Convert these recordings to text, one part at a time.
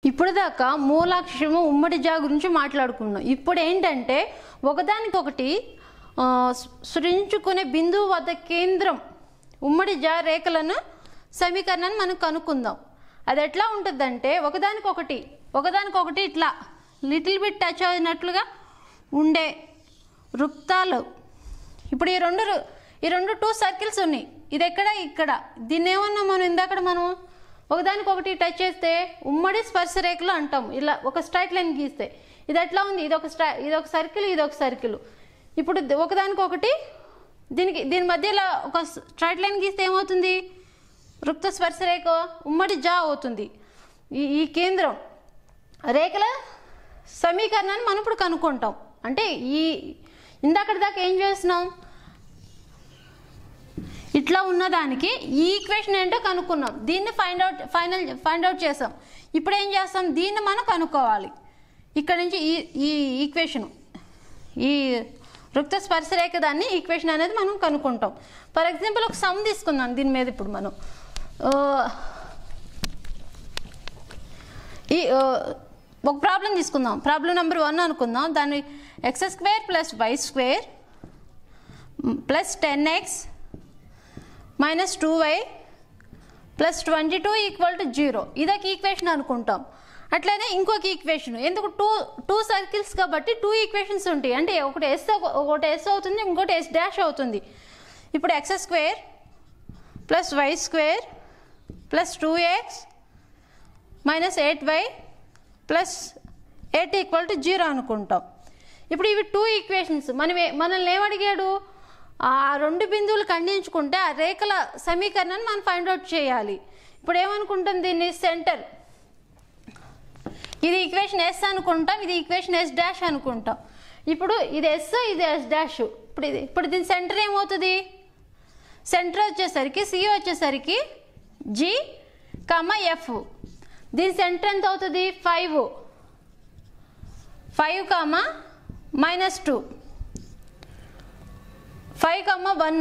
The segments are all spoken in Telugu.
ఇప్పుడు దాకా మూలాక్షరము ఉమ్మడి జా గురించి మాట్లాడుకున్నాం ఇప్పుడు ఏంటంటే ఒకదానికొకటి ఆ, సృజించుకునే బిందువు వద్ద కేంద్రం ఉమ్మడి జా రేఖలను సమీకరణాన్ని మనం కనుక్కుందాం అది ఎట్లా ఉంటుందంటే ఒకదానికొకటి ఒకదానికొకటి ఇట్లా లిటిల్ బిట్ టచ్ అయినట్లుగా ఉండే వృత్తాలు ఇప్పుడు ఈ రెండు రు- ఈ రెండు టూ సర్కిల్స్ ఉన్నాయి ఇది ఎక్కడ ఇక్కడ దీన్ని ఏమన్నా మనం ఇందాక మనం ఒకదానికొకటి టచ్ చేస్తే ఉమ్మడి స్పర్శ రేఖలు అంటాం ఇలా ఒక స్ట్రైట్ లైన్ గీస్తే ఇది ఎట్లా ఉంది ఇది ఒక స్ట్రై ఇది ఒక సర్కిల్ ఇది ఒక సర్కిల్ ఇప్పుడు ది- ఒకదానికొకటి దీనికి దీని మధ్యలో ఒక స్ట్రైట్ లైన్ గీస్తే ఏమవుతుంది వృత్త స్పర్శ రేఖ ఉమ్మడి జా అవుతుంది ఈ ఈ కేంద్రం రేఖల సమీకరణాన్ని మనం ఇప్పుడు కనుక్కుంటాం అంటే ఈ ఇందాకటి దాకా ఏం చేస్తున్నాం ఇట్లా ఉన్నదానికి ఈ ఈక్వేషన్ ఏంటో కనుక్కున్నాం దీన్ని find out final find out చేసాం ఇప్పుడు ఏం చేస్తాం దీన్ని మనం కనుక్కోవాలి ఇక్కడ నుంచి ఈ ఈ ఈక్వేషన్ ఈ వృత్త స్పర్శరేఖ దాన్ని ఈక్వేషన్ అనేది మనం కనుక్కుంటాం ఫర్ ఎగ్జాంపుల్ ఒక సమ్ తీసుకుందాం దీని మీద ఇప్పుడు మనం ఆ, ఈ ఆ, ఒక ప్రాబ్లం తీసుకుందాం ప్రాబ్లం నెంబర్ వన్ అనుకుందాం దాన్ని x square plus y square plus ten x minus two y plus twenty two equal to zero ఇదొక ఈక్వేషన్ అనుకుంటాం అట్లనే ఇంకొక ఈక్వేషన్ ఎందుకు టూ టూ సర్కిల్స్ కాబట్టి టూ ఈక్వేషన్స్ ఉంటాయి అంటే ఒకటి ఎస్ ఒకటి ఎస్ అవుతుంది ఇంకోటి ఎస్ డాష్ అవుతుంది ఇప్పుడు x square plus y square plus two x minus eight y plus eight equal to zero అనుకుంటాం ఇప్పుడు ఇవి టూ ఈక్వేషన్స్ మనం ఏ- మనల్ని ఏమడిగాడు ఆ రెండు బిందువులు ఖండించుకుంటే ఆ రేఖల సమీకరణాన్ని మనం ఫైండ్ అవుట్ చేయాలి ఇప్పుడు ఏమనుకుంటాం దీన్ని సెంటర్ ఇది ఈక్వేషన్ ఎస్ అనుకుంటాం ఇది ఈక్వేషన్ ఎస్ డాష్ అనుకుంటాం ఇప్పుడు ఇది ఎస్ ఇది ఎస్ డాష్ ఇప్పుడు ఇది ఇప్పుడు దీని సెంటర్ ఏమవుతుంది సెంటర్ వచ్చేసరికి సి వచ్చేసరికి జి కమ ఎఫ్ దీని సెంటర్ ఎంత అవుతుంది five five comma minus two five comma one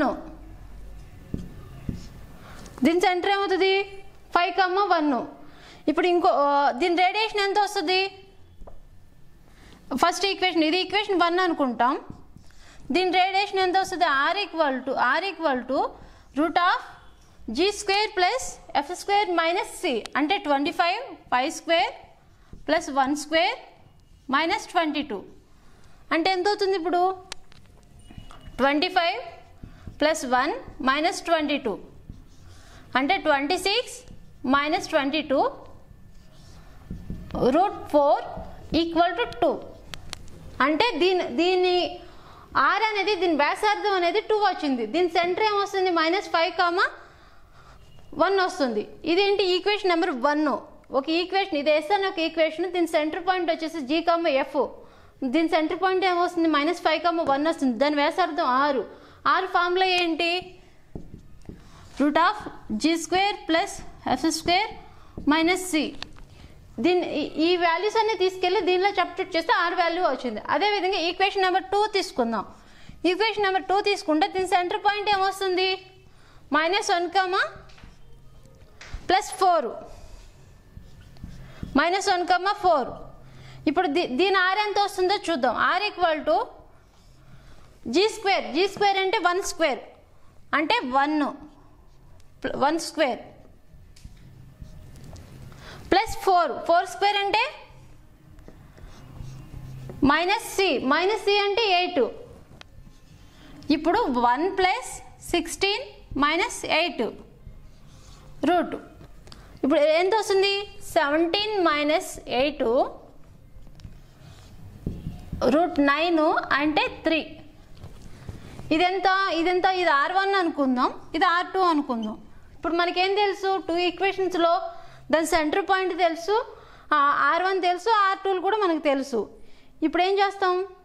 దీని సెంటర్ ఏమవుతుంది ఫైవ్ కమ్మ వన్ ఇప్పుడు ఇంకో ఆ, దీని రేడియేషన్ ఎంత వస్తుంది ఫస్ట్ ఈక్వేషన్ ఇది ఈక్వేషన్ వన్ అనుకుంటాం దీని రేడియేషన్ ఎంత వస్తుంది R equal to R equal to root of G square plus F square minus C అంటే twenty five five square plus one square minus twenty two అంటే ఎంత అవుతుంది ఇప్పుడు twenty five plus one minus twenty two అంటే twenty six minus twenty two root four equal to two అంటే దీని దీని ఆర్ అనేది దీని వ్యాసార్థం అనేది టూ వచ్చింది దీని సెంటర్ ఏమొస్తుంది మైనస్ ఫైవ్ కామా వన్ వస్తుంది ఇదేంటి ఈక్వేషన్ నెంబర్ వన్ ఒక ఈక్వేషన్ ఇది ఎస్ అని ఒక ఈక్వేషన్ దీని సెంటర్ పాయింట్ వచ్చేసి జీ కమ్మ ఎఫ్ దీని సెంటర్ పాయింట్ ఏమొస్తుంది మైనస్ ఫైవ్ కమ్మ వన్ వస్తుంది దాని వ్యాసార్థం ఆరు ఆరు ఫార్ములా ఏంటి root of G square plus F square minus C దీన్ని ఈ- ఈ వాల్యూస్ అన్ని తీసుకెళ్ళి దీనిలో సబ్స్టిట్యూట్ చేస్తే ఆర్ వాల్యూ వచ్చింది అదేవిధంగా ఈక్వేషన్ నెంబర్ టూ తీసుకుందాం ఈక్వేషన్ నెంబర్ టూ తీసుకుంటే దీని సెంటర్ పాయింట్ ఏమొస్తుంది minus one comma plus four minus one comma four ఇప్పుడు దీ దీని ఆర్ ఎంత వస్తుందో చూద్దాం R equal to G square G square అంటే వన్ స్క్వేర్ అంటే one one square plus four four square అంటే మైనస్ సి మైనస్ సి అంటే ఎయిట్ ఇప్పుడు one plus sixteen minus eight root ఇప్పుడు ఎంత వస్తుంది seventeen minus eight route nine అంటే త్రీ ఇదెంత ఇదెంత ఇది ఆర్ వన్ అనుకుందాం ఇది ఆర్ టూ అనుకుందాం ఇప్పుడు మనకేం తెలుసు టూ ఈక్వేషన్స్లో దాని సెంటర్ పాయింట్ తెలుసు ఆర్ వన్ తెలుసు ఆర్ టూలు కూడా మనకు తెలుసు ఇప్పుడు ఏం చేస్తాం